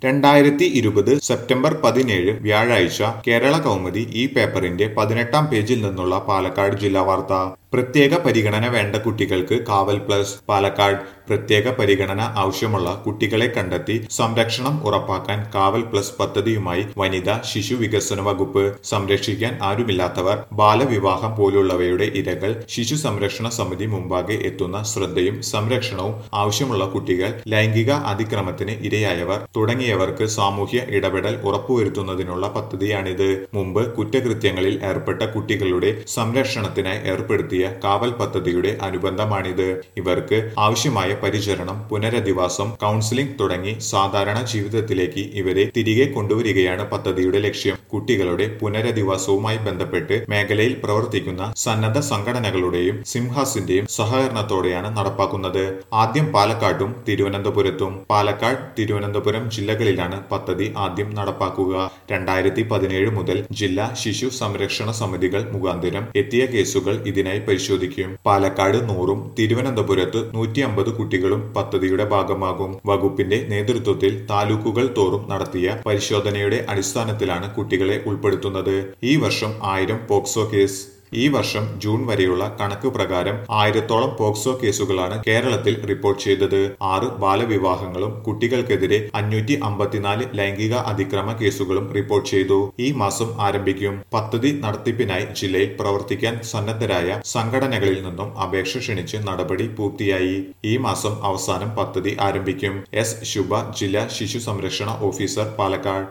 രണ്ടായിരത്തി ഇരുപത് സെപ്റ്റംബർ പതിനേഴ് വ്യാഴാഴ്ച കേരള കൗമുദി ഈ പേപ്പറിന്റെ പതിനെട്ടാം പേജിൽ നിന്നുള്ള പാലക്കാട് ജില്ലാ വാർത്ത പ്രത്യേക പരിഗണന വേണ്ട കുട്ടികൾക്ക് കാവൽ പ്ലസ് പാലക്കാട് പ്രത്യേക പരിഗണന ആവശ്യമുള്ള കുട്ടികളെ കണ്ടെത്തി സംരക്ഷണം ഉറപ്പാക്കാൻ കാവൽ പ്ലസ് പദ്ധതിയുമായി വനിതാ ശിശു വികസന വകുപ്പ് സംരക്ഷിക്കാൻ ആരുമില്ലാത്തവർ ബാലവിവാഹം പോലുള്ളവയുടെ ഇരകൾ ശിശു സംരക്ഷണ സമിതി മുമ്പാകെ എത്തുന്ന ശ്രദ്ധയും സംരക്ഷണവും ആവശ്യമുള്ള കുട്ടികൾ ലൈംഗിക അതിക്രമത്തിന് ഇരയായവർ തുടങ്ങിയവർക്ക് സാമൂഹ്യ ഇടപെടൽ ഉറപ്പുവരുത്തുന്നതിനുള്ള പദ്ധതിയാണിത് മുമ്പ് കുറ്റകൃത്യങ്ങളിൽ ഏർപ്പെട്ട കുട്ടികളുടെ സംരക്ഷണത്തിനായി ഏർപ്പെടുത്തിയ കാവൽ പദ്ധതിയുടെ അനുബന്ധമാണിത് ഇവർക്ക് ആവശ്യമായ പരിചരണം പുനരധിവാസം കൗൺസിലിംഗ് തുടങ്ങി സാധാരണ ജീവിതത്തിലേക്ക് ഇവരെ തിരികെ കൊണ്ടുവരികയാണ് പദ്ധതിയുടെ ലക്ഷ്യം കുട്ടികളുടെ പുനരധിവാസവുമായി ബന്ധപ്പെട്ട് മേഖലയിൽ പ്രവർത്തിക്കുന്ന സന്നദ്ധ സംഘടനകളുടെയും സിംഹാസിന്റെയും സഹകരണത്തോടെയാണ് നടപ്പാക്കുന്നത് ആദ്യം പാലക്കാട്ടും തിരുവനന്തപുരത്തും പാലക്കാട് തിരുവനന്തപുരം ജില്ലകളിലാണ് പദ്ധതി ആദ്യം നടപ്പാക്കുക രണ്ടായിരത്തി പതിനേഴ് മുതൽ ജില്ലാ ശിശു സംരക്ഷണ സമിതികൾ മുഖാന്തരം എത്തിയ കേസുകൾ ഇതിനായി പരിശോധിക്കും പാലക്കാട് നൂറും തിരുവനന്തപുരത്ത് നൂറ്റി അമ്പത് കുട്ടികളും പദ്ധതിയുടെ ഭാഗമാകും വകുപ്പിന്റെ നേതൃത്വത്തിൽ താലൂക്കുകൾ തോറും നടത്തിയ പരിശോധനയുടെ അടിസ്ഥാനത്തിലാണ് കുട്ടികളെ ഉൾപ്പെടുത്തുന്നത് ഈ വർഷം ആയിരം പോക്സോ കേസ് ഈ വർഷം ജൂൺ വരെയുള്ള കണക്ക് പ്രകാരം ആയിരത്തോളം പോക്സോ കേസുകളാണ് കേരളത്തിൽ റിപ്പോർട്ട് ചെയ്തത് ആറ് ബാലവിവാഹങ്ങളും കുട്ടികൾക്കെതിരെ അഞ്ഞൂറ്റി അമ്പത്തിനാല് ലൈംഗിക അതിക്രമ കേസുകളും റിപ്പോർട്ട് ചെയ്തു ഈ മാസം ആരംഭിക്കും പദ്ധതി നടത്തിപ്പിനായി ജില്ലയിൽ പ്രവർത്തിക്കാൻ സന്നദ്ധരായ സംഘടനകളിൽ നിന്നും അപേക്ഷ ക്ഷണിച്ച് നടപടി പൂർത്തിയായി ഈ മാസം അവസാനം പദ്ധതി ആരംഭിക്കും എസ് ശുഭ ജില്ലാ ശിശു സംരക്ഷണ ഓഫീസർ പാലക്കാട്